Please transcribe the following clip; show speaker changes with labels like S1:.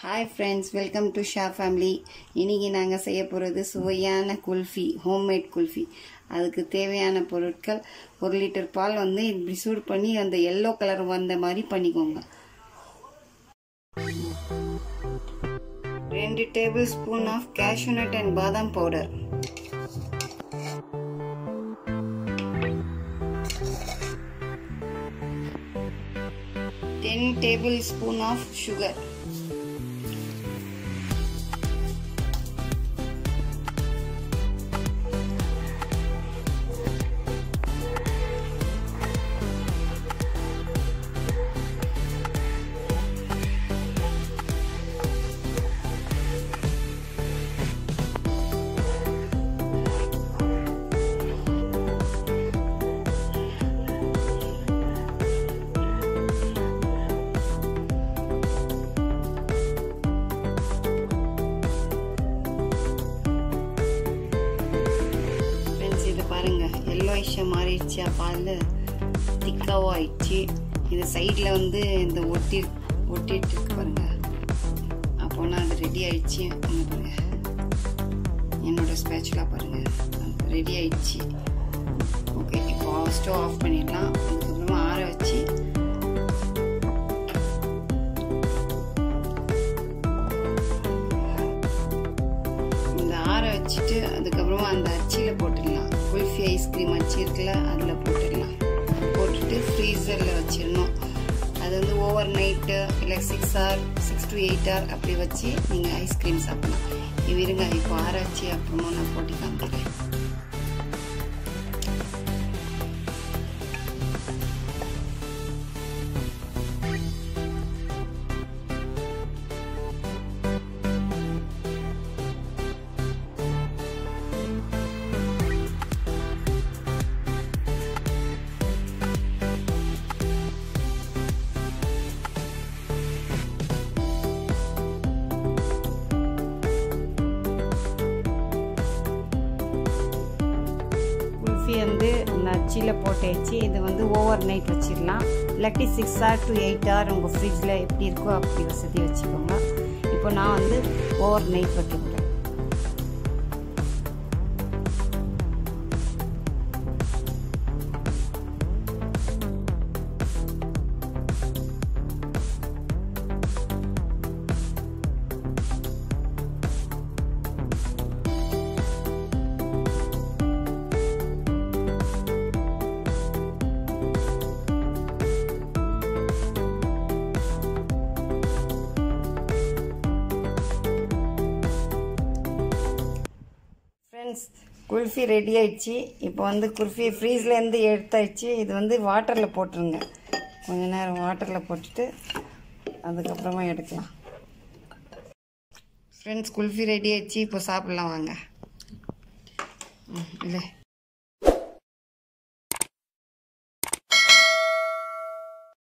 S1: hi friends welcome to Sha family இன்னைக்கு நாங்கள் செய்ய போகிறது சுவையான குல்ஃபி ஹோம்மேட் குல்ஃபி அதுக்கு தேவையான பொருட்கள் ஒரு லிட்டர் பால் வந்து இப்படி சூடு பண்ணி அந்த எல்லோ கலர் வந்த மாதிரி பண்ணிக்கோங்க ரெண்டு tablespoon of cashew nut and பாதாம் powder ten tablespoon of sugar friends இது பாருங்க எல்லோயிஷாக மாறிடுச்சா பால் திக்காவும் ஆயிடுச்சு இது சைடில் வந்து இந்த ஒட்டி ஒட்டிட்டு இருக்கு பாருங்க அப்போனா அது ரெடி ஆயிடுச்சு இங்க பாருங்க என்னோட ஸ்பேச்சுலாக பாருங்க ரெடி ஆயிடுச்சு ஓகே இப்போ ஸ்டவ் ஆஃப் பண்ணிடலாம் அதுக்கப்புறமா ஆற வச்சு இந்த ஆற வச்சுட்டு அதுக்கப்புறமா அந்த அச்சியில் போட்டுடலாம் குல்ஃபி ஐஸ்கிரீம் அச்சு இருக்குல்ல அதில் போட்டுடலாம் போட்டுட்டு ஃப்ரீசரில் வச்சிடணும் அது வந்து ஓவர் நைட்டு இல்லை six hour six to eight hour அப்படி வச்சு நீங்கள் ஐஸ்கிரீம் சாப்பிடலாம் இது இருங்க இப்போ ஆற வச்சு அப்புறமா நான் போட்டு காமிக்கிறேன் குல்ஃபி வந்து இந்த அச்சியில் போட்டு வச்சு இது வந்து ஓவர் நைட் வச்சிடலாம் இல்லாட்டி six hour to eight hour உங்கள் ஃப்ரிட்ஜில் எப்படி இருக்கோ அப்படி வசதி வச்சுக்கோங்க இப்போ நான் வந்து ஓவர் நைட் வைக்க போகிறேன் ஃப்ரெண்ட்ஸ் குல்ஃபி ரெடி ஆயிடுச்சு இப்போ வந்து குல்ஃபி ஃப்ரீஸ்லேருந்து எடுத்தாச்சு இது வந்து வாட்டரில் போட்டுருங்க கொஞ்ச நேரம் வாட்டரில் போட்டுட்டு அதுக்கப்புறமா எடுக்கலாம் ஃப்ரெண்ட்ஸ் குல்ஃபி ரெடி ஆயிடுச்சு இப்போ சாப்பிட்லாம் வாங்க ம் இல்லை